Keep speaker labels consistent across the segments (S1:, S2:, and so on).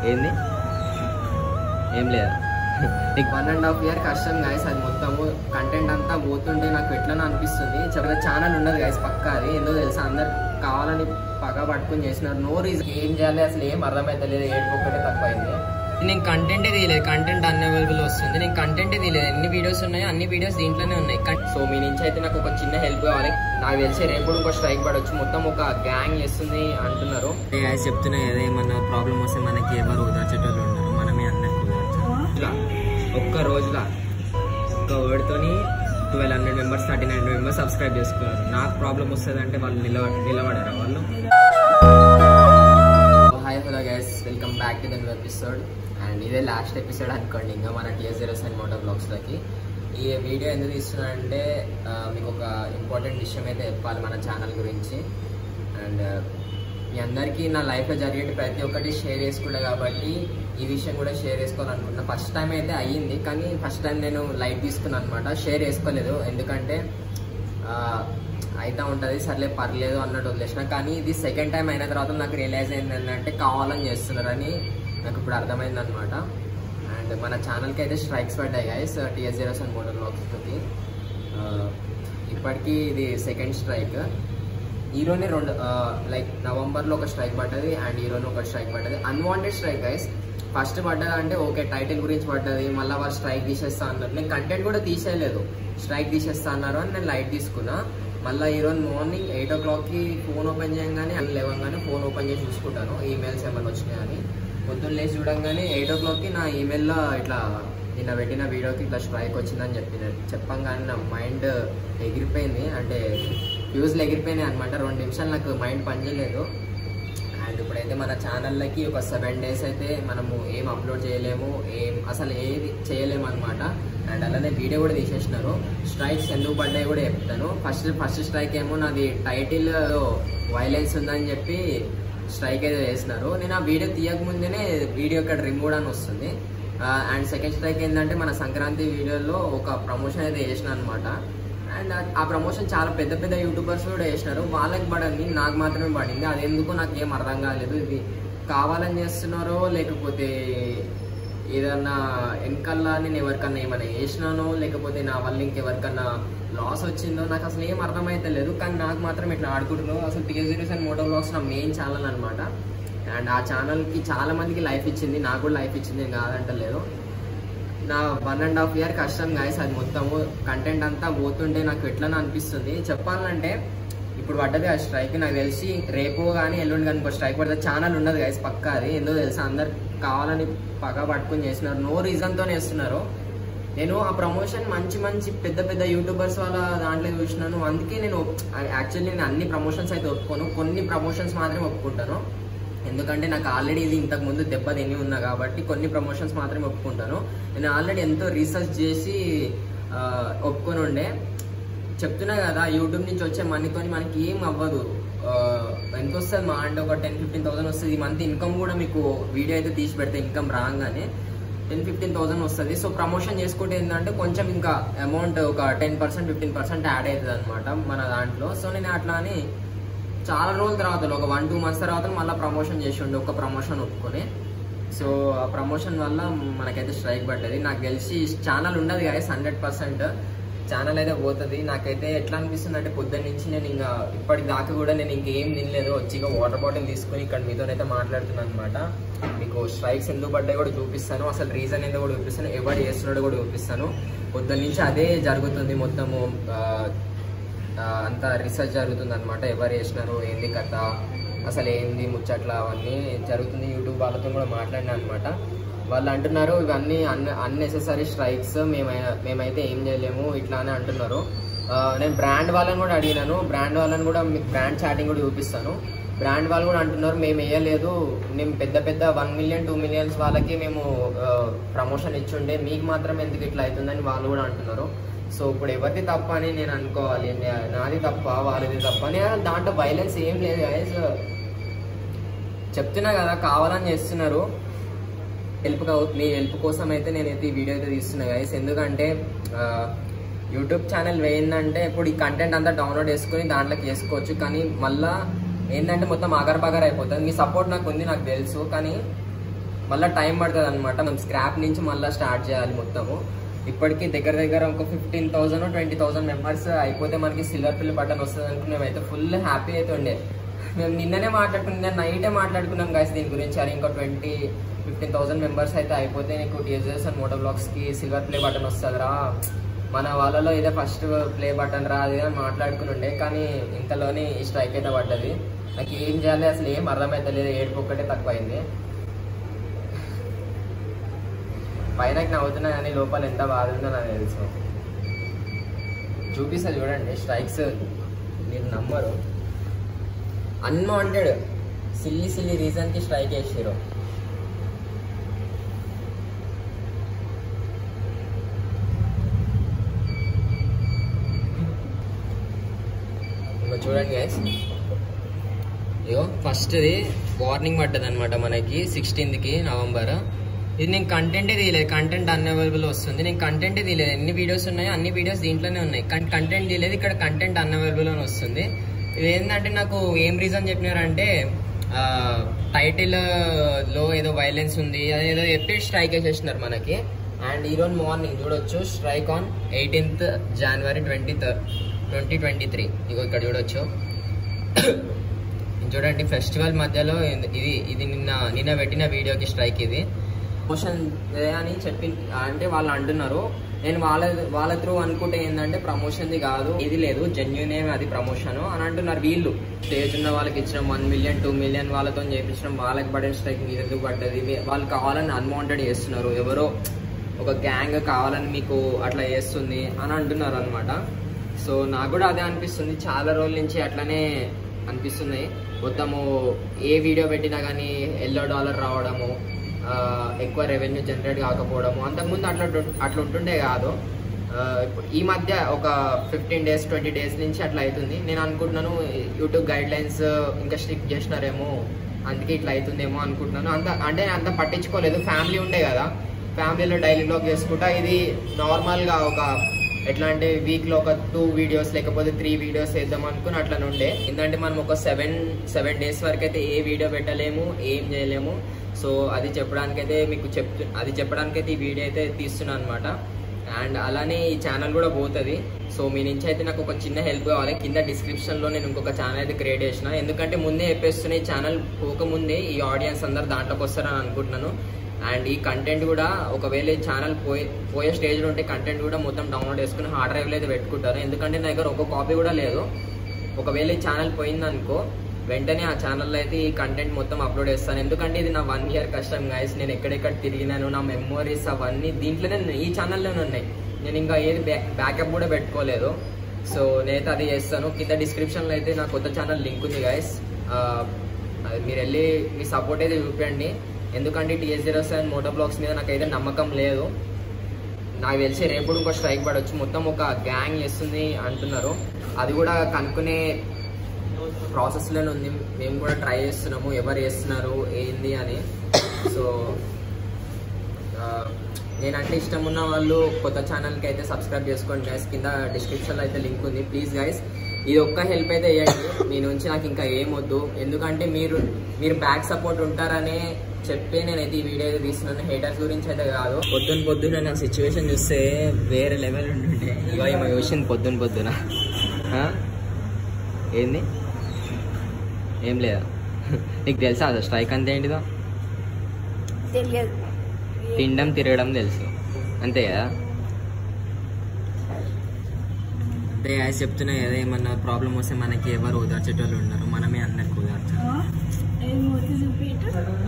S1: ఏంది ఏం లేదా నీకు వన్ అండ్ హాఫ్ ఇయర్ కష్టం గాయస్ అది మొత్తము కంటెంట్ అంతా పోతుంటే నాకు ఎట్లనో అనిపిస్తుంది చెప్పిన ఛానల్ ఉండదు గాయస్ పక్కా అది ఎందుకు తెలుసా అందరు కావాలని పగ పట్టుకుని చేసినారు నో రీజన్ ఏం చేయాలి అసలు ఏం అర్థమైతలేదు ఏడుకోకటే తక్కువైంది నేను కంటెంటే తీయలేదు కంటెంట్ అన్అవైలబుల్ వస్తుంది నేను కంటెంటే తీయలేదు ఎన్ని వీడియోస్ ఉన్నాయో అన్ని వీడియోస్ దీంట్లోనే ఉన్నాయి సో మీ నుంచి అయితే నాకు ఒక చిన్న హెల్ప్ కావాలి నాకు తెలిసి రేపు కూడా ఇంకో స్ట్రైక్ పడవచ్చు మొత్తం ఒక గ్యాంగ్ చేస్తుంది అంటున్నారు చెప్తున్నా కదా ఏమన్నా ప్రాబ్లం వస్తే మనకి ఎవరు ఉదాచేటోళ్ళు ఉన్నారు మనమే అందరికి ఇట్లా ఒక్క రోజుల ఒక్క వర్డ్తోని twelve hundred members thirteen hundred members subscribe చేసుకున్నారు నాకు ప్రాబ్లం వస్తుంది అంటే వాళ్ళు నిలవ నిలబడారా వాళ్ళు hi hello guys welcome back to the new episode and ఇదే లాస్ట్ ఎపిసోడ్ అనుకోండి ఇంకా మన టీఎస్ జీరో సెవెన్ మోటో బ్లాగ్స్లోకి ఈ వీడియో ఎందుకు తీస్తున్నా అంటే ఆ, మీకు ఒక ఇంపార్టెంట్ విషయం అయితే చెప్పాలి మన ఛానల్ గురించి అండ్ మీ అందరికీ నా లైఫ్లో జరిగే ప్రతి ఒక్కటి షేర్ చేసుకుంటా కాబట్టి ఈ విషయం కూడా షేర్ చేసుకోవాలనుకుంటున్నా ఫస్ట్ టైం అయితే అయ్యింది కానీ ఫస్ట్ టైం నేను లైట్ తీసుకున్నాను అనమాట షేర్ చేసుకోలేదు ఎందుకంటే ఆ, అయితే ఉంటుంది సర్లే పర్లేదు అన్నట్టు వదిలేసిన కానీ ఇది సెకండ్ టైం అయిన తర్వాత నాకు రియలైజ్ అయింది ఏంటంటే కావాలని చేస్తున్నారని నాకు ఇప్పుడు అర్థమైంది అనమాట అండ్ మన ఛానల్కి అయితే స్ట్రైక్స్ పడ్డాయి guys TS zero seven model బ్లాగ్స్కి ఇప్పటికీ ఇది సెకండ్ స్ట్రైక్ హీరోనే రెండు లైక్ నవంబర్లో ఒక స్ట్రైక్ పడ్డది అండ్ హీరోని ఒక స్ట్రైక్ పడ్డది అన్వాంటెడ్ స్ట్రైక్ గైస్ ఫస్ట్ పడ్డది అంటే ఓకే టైటిల్ గురించి పడ్డది మళ్ళీ వాళ్ళు స్ట్రైక్ తీసేస్తా అన్నారు నేను కంటెంట్ కూడా తీసేయలేదు స్ట్రైక్ తీసేస్తా అన్నారు అని నేను లైట్ తీసుకున్నా మళ్ళీ ఈరోజు మార్నింగ్ ఎయిట్ ఓ క్లాక్కి ఫోన్ ఓపెన్ చేయగానే అండ్ లెవెన్గానే ఫోన్ ఓపెన్ చేసి చూసుకుంటాను ఈమెయిల్స్ ఏమైనా వచ్చినాయని పొద్దున్న లేచి చూడంగానే ఎయిట్ ఓ క్లాక్కి నా ఈమెయిల్లో ఇట్లా నిన్న పెట్టిన వీడియోకి ఇట్లా స్ట్రైక్ వచ్చిందని చెప్పిన చెప్పంగానే నా మైండ్ ఎగిరిపోయింది అంటే వ్యూస్లు ఎగిరిపోయినాయి అనమాట రెండు నిమిషాలు నాకు మైండ్ పనిచేయలేదు అండ్ ఇప్పుడైతే మన ఛానల్లోకి ఒక సెవెన్ డేస్ అయితే మనము ఏం అప్లోడ్ చేయలేము ఏం అసలు ఏది చేయలేము అనమాట అండ్ అలానే వీడియో కూడా తీసేసినారు స్ట్రైక్స్ ఎందుకు పడ్డాయి కూడా చెప్తాను ఫస్ట్ ఫస్ట్ స్ట్రైక్ ఏమో నాది టైటిల్ వైలెన్స్ ఉందని చెప్పి స్ట్రైక్ అయితే చేసినారు నేను ఆ వీడియో తీయక ముందేనే వీడియో ఇక్కడ రిమూవ్ అని వస్తుంది అండ్ సెకండ్ స్ట్రైక్ ఏంటంటే మన సంక్రాంతి వీడియోలో ఒక ప్రమోషన్ అయితే చేసిన అనమాట అండ్ ఆ ప్రమోషన్ చాలా పెద్ద పెద్ద యూట్యూబర్స్ కూడా చేసినారు వాళ్ళకి పడింది నాకు మాత్రమే పడింది అది ఎందుకో నాకు ఏం అర్థం కాలేదు ఇది కావాలని చేస్తున్నారో లేకపోతే ఏదన్నా వెనకల్లా నేను ఎవరికన్నా ఏమైనా చేసినానో లేకపోతే నా వల్ల ఇంకెవరికన్నా లాస్ వచ్చిందో నాకు అసలు ఏం అర్థమైతే లేదు కానీ నాకు మాత్రం ఇట్లా ఆడుకుంటున్నావు అసలు TS zeros and moto vlogs నా మెయిన్ ఛానల్ అనమాట అండ్ ఆ ఛానల్కి చాలా మందికి లైఫ్ ఇచ్చింది నాకు కూడా లైఫ్ ఇచ్చింది నేను కాదంటలేదు నా వన్ అండ్ హాఫ్ ఇయర్ కష్టం గాయస్ అది మొత్తము కంటెంట్ అంతా పోతుంటే నాకు ఎట్లనో అనిపిస్తుంది చెప్పాలంటే ఇప్పుడు పడ్డది ఆ స్ట్రైక్ నాకు తెలిసి రేపు కానీ ఎల్లుండి కానీ ఇంకో స్ట్రైక్ పడితే ఛానల్ ఉండదు గాయస్ పక్కా అది ఎందుకు తెలుసా అందరు కావాలని పగ పట్టుకుని చేస్తున్నారు నో రీజన్తో చేస్తున్నారు నేను ఆ ప్రమోషన్ మంచి మంచి పెద్ద పెద్ద యూట్యూబర్స్ వాళ్ళ దాంట్లో చూసినాను అందుకే నేను యాక్చువల్లీ నేను అన్ని ప్రమోషన్స్ అయితే ఒప్పుకోను కొన్ని ప్రమోషన్స్ మాత్రమే ఒప్పుకుంటాను ఎందుకంటే నాకు ఆల్రెడీ ఇది ఇంతకు ముందు దెబ్బ తిని ఉన్నా కాబట్టి కొన్ని ప్రమోషన్స్ మాత్రమే ఒప్పుకుంటాను నేను ఆల్రెడీ ఎంతో రీసెర్చ్ చేసి ఆ, ఒప్పుకొని ఉండే చెప్తున్నా కదా యూట్యూబ్ నుంచి వచ్చే మనీతో మనకి ఏం అవ్వదు ఆ, ఎంత వస్తుంది మా అంటే ఒక టెన్ ఫిఫ్టీన్ థౌసండ్ వస్తుంది ఈ మంత్ ఇన్కమ్ కూడా మీకు వీడియో అయితే తీసి పెడితే ఇన్కమ్ రాగానే టెన్ ఫిఫ్టీన్ థౌసండ్ వస్తుంది సో ప్రమోషన్ చేసుకుంటే ఏంటంటే కొంచెం ఇంకా అమౌంట్ ఒక ten percent fifteen percent add అవుతుంది అనమాట మన దాంట్లో సో నేను అట్లా అని చాలా రోజుల తర్వాత ఒక వన్ టూ మంత్స్ తర్వాత మళ్ళీ ప్రమోషన్ చేసి ఉండే ఒక ప్రమోషన్ ఒప్పుకొని సో ఆ ప్రమోషన్ వల్ల మనకైతే స్ట్రైక్ పడ్డది నాకు తెలిసి ఛానల్ ఉండదు గాయస్ హండ్రెడ్ పర్సెంట్ ఛానల్ అయితే పోతుంది నాకైతే ఎట్లా అనిపిస్తుంది అంటే పొద్దున్న నుంచి నేను ఇంకా ఇప్పటి దాకా కూడా నేను ఇంకేం తినలేదు వచ్చి ఇక వాటర్ బాటిల్ తీసుకొని ఇక్కడ మీతోనైతే మాట్లాడుతున్నాను అనమాట మీకు స్ట్రైక్స్ ఎందుకు పడ్డాయి కూడా చూపిస్తాను అసలు రీజన్ ఏందో కూడా చూపిస్తాను ఎవరు చేస్తున్నాడో కూడా చూపిస్తాను పొద్దున్న నుంచి అదే జరుగుతుంది మొత్తము ఆ, ఆ, అంతా రీసెర్చ్ జరుగుతుంది అనమాట ఎవరు చేసినారు ఏంది కథ అసలు ఏంది ముచ్చట్ల అవన్నీ జరుగుతుంది యూట్యూబ్ వాళ్ళతో కూడా మాట్లాడినా అనమాట వాళ్ళు అంటున్నారు ఇవన్నీ అన్ అన్నెసెసరీ స్ట్రైక్స్ మేమై మేమైతే ఏం చేయలేము ఇట్లా అని అంటున్నారు ఆ, నేను బ్రాండ్ వాళ్ళని కూడా అడిగినాను బ్రాండ్ వాళ్ళని కూడా మీకు బ్రాండ్ చాటింగ్ కూడా చూపిస్తాను బ్రాండ్ వాళ్ళు కూడా అంటున్నారు మేము వేయలేదు మేము పెద్ద పెద్ద వన్ మిలియన్ టూ మిలియన్స్ వాళ్ళకి మేము ప్రమోషన్ ఇచ్చుండే మీకు మాత్రం ఎందుకు ఇట్లా అవుతుందని వాళ్ళు కూడా అంటున్నారు సో ఇప్పుడు ఎవరిది తప్ప అని నేను అనుకోవాలి నే- నాది తప్ప వాళ్ళది తప్ప అని దాంట్లో వైలెన్స్ ఏం లేదు గైస్ చెప్తున్నా కదా కావాలని చేస్తున్నారు హెల్ప్ మీ హెల్ప్ కోసం అయితే నేనైతే ఈ వీడియో అయితే తీస్తున్నా గైస్ ఎందుకంటే ఆ, యూట్యూబ్ ఛానల్ వేయిందంటే ఇప్పుడు ఈ కంటెంట్ అంతా డౌన్లోడ్ చేసుకుని దాంట్లోకి చేసుకోవచ్చు కానీ మళ్ళా ఏంటంటే మొత్తం ఆగర్ బాగర్ అయిపోతుంది మీ సపోర్ట్ నాకు ఉంది నాకు తెలుసు కానీ మళ్ళీ టైం పడుతుంది అనమాట మనం స్క్రాప్ నుంచి మళ్ళీ స్టార్ట్ చేయాలి మొత్తము ఇప్పటికి దగ్గర దగ్గర ఒక fifteen thousand twenty thousand members అయిపోతే మనకి సిల్వర్ పిల్ బటన్ వస్తుంది అనుకుని మేమైతే ఫుల్ హ్యాపీ అయితే ఉండే మేము నిన్ననే మాట్లాడుకున్నాం నైటే మాట్లాడుకున్నాం గాయస్ దీని గురించి అని ఇంకా ట్వంటీ ఫిఫ్టీన్ థౌసండ్ మెంబర్స్ అయితే అయిపోతే నీకు టీజర్స్ అండ్ మోటో బ్లాగ్స్కి సిల్వర్ ప్లే బటన్ వస్తుందిరా మన వాళ్ళలో ఇదే ఫస్ట్ ప్లే బటన్ రా అది అని మాట్లాడుకుని ఉండే కానీ ఇంతలోని ఈ స్ట్రైక్ అయితే పడ్డది నాకు ఏం చేయాలి అసలు ఏం అర్థమైతే లేదు ఏడుపు ఒక్కటే తక్కువైంది పైన నవ్వుతున్నా కానీ లోపల ఎంత బాధ ఉందో నాకు తెలుసు చూపిస్తా చూడండి స్ట్రైక్స్ మీరు నమ్మరు అన్వాంటెడ్ సిల్లీ సిల్లీ రీజన్కి స్ట్రైక్ వేసారు ఇంకా చూడండి గైస్ ఇగో ఫస్ట్ది వార్నింగ్ పడ్డది అనమాట మనకి సిక్స్టీన్త్కి నవంబర్ ఇది నేను కంటెంటే తీయలేదు కంటెంట్ అన్అవైలబుల్ వస్తుంది నేను కంటెంటే తీయలేదు ఎన్ని వీడియోస్ ఉన్నాయో అన్ని వీడియోస్ దీంట్లోనే ఉన్నాయి కానీ కంటెంట్ తీయలేదు ఇక్కడ కంటెంట్ అన్అవైలబుల్ అని వస్తుంది ఇది ఏంటంటే నాకు ఏం రీజన్ చెప్పినారంటే టైటిల్ లో ఏదో వైలెన్స్ ఉంది అదేదో చెప్పి స్ట్రైక్ వేసేసినారు మనకి అండ్ ఈరోజు మార్నింగ్ చూడొచ్చు strike on eighteenth January twenty twenty twenty three ఇగో ఇక్కడ చూడొచ్చు చూడండి ఫెస్టివల్ మధ్యలో ఇది ఇది నిన్న నిన్న పెట్టిన వీడియోకి స్ట్రైక్ ఇది ప్రమోషన్ అని చెప్పి అంటే వాళ్ళు అంటున్నారు నేను వాళ్ళ వాళ్ళ త్రూ అనుకుంటే ఏంటంటే ప్రమోషన్ది కాదు ఇది లేదు జెన్యున్ ఏమి అది ప్రమోషన్ అని అంటున్నారు వీళ్ళు స్టేజ్ ఉన్న వాళ్ళకి ఇచ్చిన వన్ మిలియన్ టూ మిలియన్ వాళ్ళతో చేయించడం వాళ్ళకి పడిన స్ట్రైక్ మీద ఎందుకు పడ్డది మీ- వాళ్ళు కావాలని అన్వాంటెడ్ చేస్తున్నారు ఎవరో ఒక గ్యాంగ్ కావాలని మీకు అట్లా చేస్తుంది అని అంటున్నారు అనమాట సో నాకు కూడా అదే అనిపిస్తుంది చాలా రోజుల నుంచి అట్లనే అనిపిస్తున్నాయి మొత్తము ఏ వీడియో పెట్టినా కానీ ఎల్లో డాలర్ రావడము ఆ, ఎక్కువ రెవెన్యూ జనరేట్ కాకపోవడము అంతకుముందు అట్లా ఉంటు- అట్లా ఉంటుండే కాదు ఆ, ఇప్పుడు ఈ మధ్య ఒక ఫిఫ్టీన్ డేస్ ట్వంటీ డేస్ నుంచి అట్లా అవుతుంది నేను అనుకుంటున్నాను యూట్యూబ్ గైడ్ లైన్స్ ఇంకా స్ట్రిక్ట్ చేసినారేమో అందుకే ఇట్లా అవుతుందేమో అనుకుంటున్నాను అంత అంటే అంత పట్టించుకోలేదు ఫ్యామిలీ ఉండే కదా ఫ్యామిలీలో డైలీ బ్లాగ్ చేసుకుంటా ఇది నార్మల్గా ఒక ఎట్లా అంటే వీక్లో ఒక టూ వీడియోస్ లేకపోతే త్రీ వీడియోస్ వేద్దాం అనుకుని అట్లా ఉండే ఎందుకంటే మనం ఒక సెవెన్ సెవెన్ డేస్ వరకు అయితే ఏ వీడియో పెట్టలేము ఏం చేయలేము సో అది చెప్పడానికైతే మీకు చెప్తు అది చెప్పడానికైతే ఈ వీడియో అయితే తీస్తున్నాను అనమాట అండ్ అలానే ఈ ఛానల్ కూడా పోతుంది సో మీ నుంచి అయితే నాకు ఒక చిన్న హెల్ప్ కావాలి కింద డిస్క్రిప్షన్లో నేను ఇంకొక ఛానల్ అయితే క్రియేట్ చేసిన ఎందుకంటే ముందే చెప్పేస్తున్న ఈ ఛానల్ పోకముందే ఈ ఆడియన్స్ అందరు దాంట్లోకి వస్తారని అనుకుంటున్నాను అండ్ ఈ కంటెంట్ కూడా ఒకవేళ ఈ ఛానల్ పోయే పోయే స్టేజ్లో ఉంటే కంటెంట్ కూడా మొత్తం డౌన్లోడ్ చేసుకుని హార్డ్ డ్రైవ్లో అయితే పెట్టుకుంటారు ఎందుకంటే నా దగ్గర ఒక కాపీ కూడా లేదు ఒకవేళ ఈ ఛానల్ పోయిందనుకో వెంటనే ఆ ఛానల్లో అయితే ఈ కంటెంట్ మొత్తం అప్లోడ్ చేస్తాను ఎందుకంటే ఇది నా వన్ ఇయర్ కష్టం గాయస్ నేను ఎక్కడెక్కడ తిరిగినాను నా మెమోరీస్ అవన్నీ దీంట్లోనే ఉన్నాయి. ఈ ఛానల్లోనే ఉన్నాయి నేను ఇంకా ఏది బ్యాకప్ కూడా పెట్టుకోలేదు సో నేనైతే అది చేస్తాను కింద డిస్క్రిప్షన్లో అయితే నా కొత్త ఛానల్ లింక్ ఉంది గాయస్ అది మీరు వెళ్ళి మీ సపోర్ట్ అయితే చూపించండి ఎందుకంటే TS zero seven moto vlogs మీద నాకైతే నమ్మకం లేదు నాకు తెలిసి రేపు ఇంకో స్ట్రైక్ పడవచ్చు మొత్తం ఒక గ్యాంగ్ చేస్తుంది అంటున్నారు అది కూడా కనుక్కునే ప్రాసెస్లోనే ఉంది మేము కూడా ట్రై చేస్తున్నాము ఎవరు చేస్తున్నారు ఏంది అని సో ఆ, నేనంటే ఇష్టం ఉన్న వాళ్ళు కొత్త ఛానల్కి అయితే సబ్స్క్రైబ్ చేసుకోండి గైస్ కింద డిస్క్రిప్షన్లో అయితే లింక్ ఉంది ప్లీజ్ గైస్ ఇది ఒక్క హెల్ప్ అయితే చేయండి మీ నుంచి నాకు ఇంకా ఏం వద్దు ఎందుకంటే మీరు మీరు బ్యాక్ సపోర్ట్ ఉంటారనే చెప్పి నేనైతే ఈ వీడియో అయితే తీస్తున్నాను హేటర్స్ గురించి అయితే కాదు పొద్దున పొద్దున నా సిచ్యువేషన్ చూస్తే వేరే లెవెల్ ఉంటుండే ఇగో ఈమె చూసింది పొద్దున పొద్దున ఆ? ఏంది ఏం లేదా నీకు తెలుసా అసలు స్ట్రైక్ అంతే ఏంటిదో
S2: తెలియదు
S1: తినడం తిరగడం తెలుసు అంతే కదా అదే guys చెప్తున్నా కదా ఏమన్నా ప్రాబ్లం వస్తే మనకి ఎవరు ఓదార్చేటోళ్ళు ఉన్నారు మనమే అందరికి ఓదార్చాలి
S2: ఏం మూతి చూపిట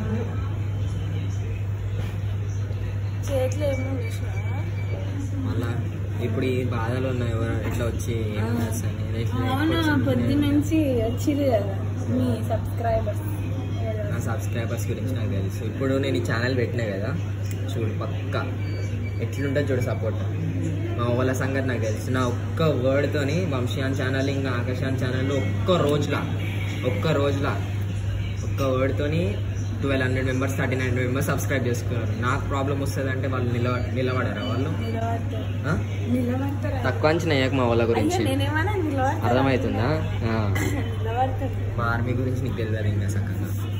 S2: చేతిలో ఏమో చూసినా
S1: మళ్ళా ఇప్పుడు ఈ బాధలు ఉన్నాయి ఎవరు ఎట్లా వచ్చి ఏం చేస్తాను నేను ఎట్లా
S2: అవునా
S1: ఎక్కువ
S2: పొద్దు
S1: వచ్చింది.
S2: నుంచి వచ్చిర్రు కదా మీ సబ్స్క్రైబర్స్
S1: నా సబ్స్క్రైబర్స్ గురించి నాకు తెలుసు ఇప్పుడు నేను ఈ ఛానల్ పెట్టినా కదా చూడు పక్క ఎట్లుంటుంది చూడు సపోర్ట్ మా వాళ్ళ సంగతి నాకు తెలుసు నా ఒక్క వర్డ్తోని వంశీయాన్ ఛానల్ ఇంకా ఆకాశాన్ ఛానల్ ఒక్క రోజులా ఒక్క రోజులా ఒక్క వర్డ్తోని twelve hundred members thirteen hundred members subscribe చేసుకున్నారు నాకు ప్రాబ్లం వస్తుంది అంటే వాళ్ళు నిలవ నిలబడరా వాళ్ళు
S2: నిలబడతారు
S1: ఆ?
S2: నిలబడతారా
S1: తక్కువ అంచనా వేయకు మా వాళ్ళ గురించి
S2: అయ్యో నేనేమన్నా నిలబడతారా
S1: అర్థమవుతుందా ఆ.
S2: నిలబడతారు
S1: మా ఆర్మీ గురించి నీకు తెలియదు ఇంకా చక్కగా